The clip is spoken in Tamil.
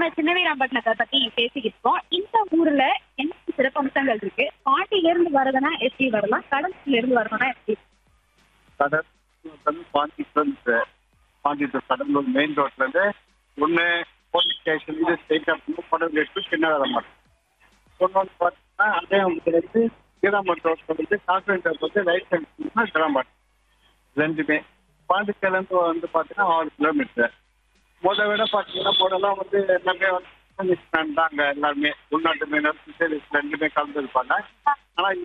சின்னவீராம்பட்டினத்தை பத்தி பேசிக்கிட்டு இருக்கோம் இந்த ஊர்ல என்ன சிறப்பம்சங்கள் இருக்கு பாண்டியில இருந்து வரதுன்னா எப்படி வரலாம் கடல்ல இருந்து வரணும்னா எப்படி கடல் வந்து பாண்டிச்சேரி பாண்டிச்சேரி கடலூர் மெயின் ரோட்ல இருந்து ஒன்று போலீஸ் ஸ்டேஷன் இது ஸ்டேட் ஆஃப் படம் எடுத்து சின்ன வேலை மாட்டோம் ஒன்று வந்து பார்த்தீங்கன்னா அதே உங்களுக்கு வந்து கீழாமட் ரோட்ல வந்து கான்வென்ட் வந்து ரைட் சைட் கிளம்பாட் ரெண்டுமே பாண்டிச்சேரிலேருந்து வந்து பார்த்தீங்கன்னா ஆறு கிலோமீட்டர் முத விட பார்த்தீங்கன்னா முதல்லாம் வந்து எல்லாமே வந்து தாங்க எல்லாருமே உள்நாட்டு மீனவர் ஃபிஷரிஸ் ரெண்டுமே கலந்து இருப்பாங்க ஆனால்